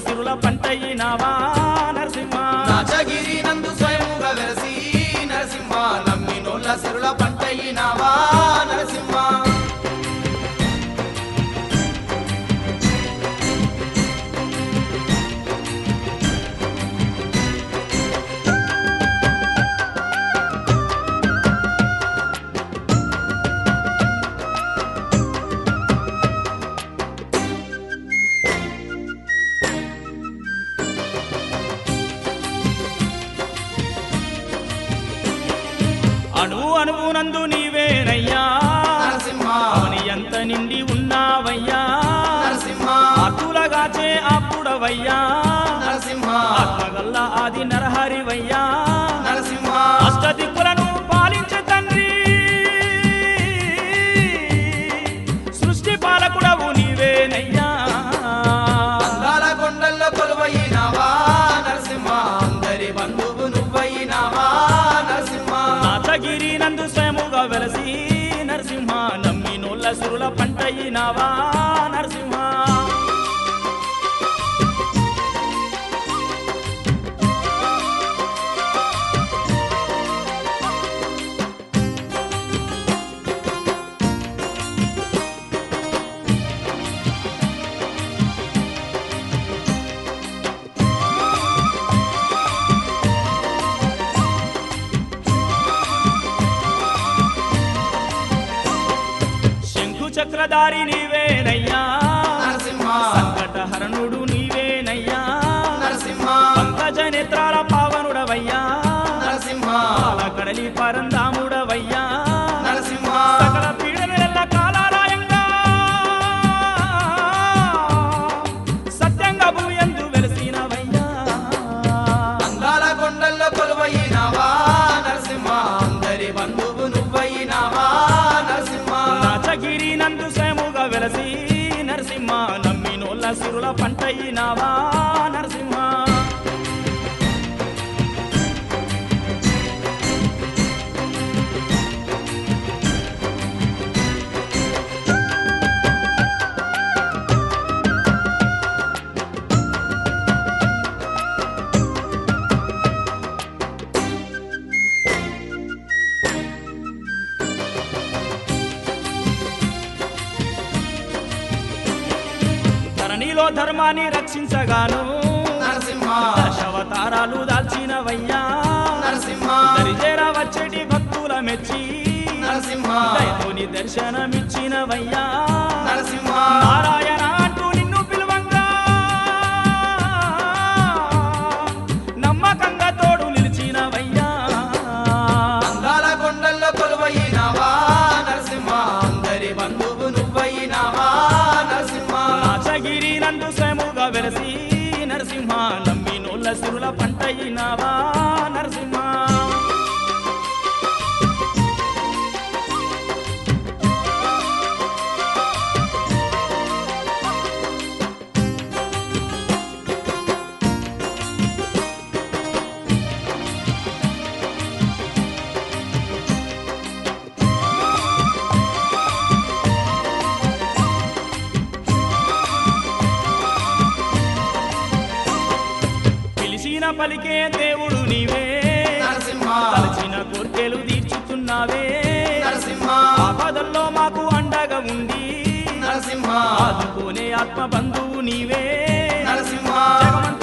సిరుల పంటయినావా నరసింహ రాజగిరి నందు స్వయముగా వెలసి నరసింహ నమ్మినోళ్ళ సిరుల పంటయినావా నరసింహ అణు అణువునందు నీవేనయ్యా నరసింహ అవని ఎంత నిండి ఉన్నావయ్యా నరసింహ ఆతులగాచే అప్పుడవయ్యా నరసింహ ఆత్మగల్ల ఆది నరహరివయ్యా నరసింహ అష్టదిక్కులను పాలించే తండ్రి సృష్టి పాలకుడవు నీవేనయ్యా అందాల కొండల్లో కొలువైనావా నరసింహ అందరి బంధువు నువ్వైనావా నరసింహ నాథగిరి నందు స్వయముగా వెలసి నరసింహ నమ్మి నోళ్ళ సురుల పంటయినావా నరసింహ శంకు చక్రధారి నీవేనయ్యా నరసింహ సంకటహరణుడు నీవేనయ్యా నరసింహ పంకజ నేత్రాల పావనుడవయ్యా నరసింహ పాల కడలి పరందాముడవయ్యా నరసింహ సకల పీడనెల్ల కాలాలయంగా సత్యంగా భూయందు వెలసినవయ్యా అందాల కొండల్లో కొలువైనావా నరసింహ అందరి బంధువు నువ్వైనావా నరసింహ నాచగిరి నందు స్వయముగా వెలసి నరసింహ నమ్మి నోళ్ళ సిరుల పంటయినావా నరసింహ ధరణిలో ధర్మాన్ని రక్షించగాను నరసింహ దశావతారాలు దాల్చినవయ్యా నరసింహ దరిజేర వచ్చేటి భక్తుల మెచ్చి నరసింహ దయతోని దర్శనమిచ్చినవయ్యా నరసింహ నారాయణ అంటూ నిన్ను పిలువంగా నమ్మకంగా తోడు నిలిచినవయ్యా అందాల కొండల్లో కొలువైనావా నరసింహ అందరి బంధువు నువ్వైనావా నరసింహ నాచగిరి నందు స్వయముగా వెలసి నరసింహ నమ్మి నోళ్ళ సిరుల పంటయినావా నరసింహ పిలిచిన పలికే దేవుడు నీవే నరసింహ తలచిన కోర్కెలు తీర్చుతున్నావే నరసింహ ఆపదల్లో మాకు అండగా ఉండి నరసింహ ఆదుకోనే ఆత్మ బంధువు నీవే నరసింహ జగమంత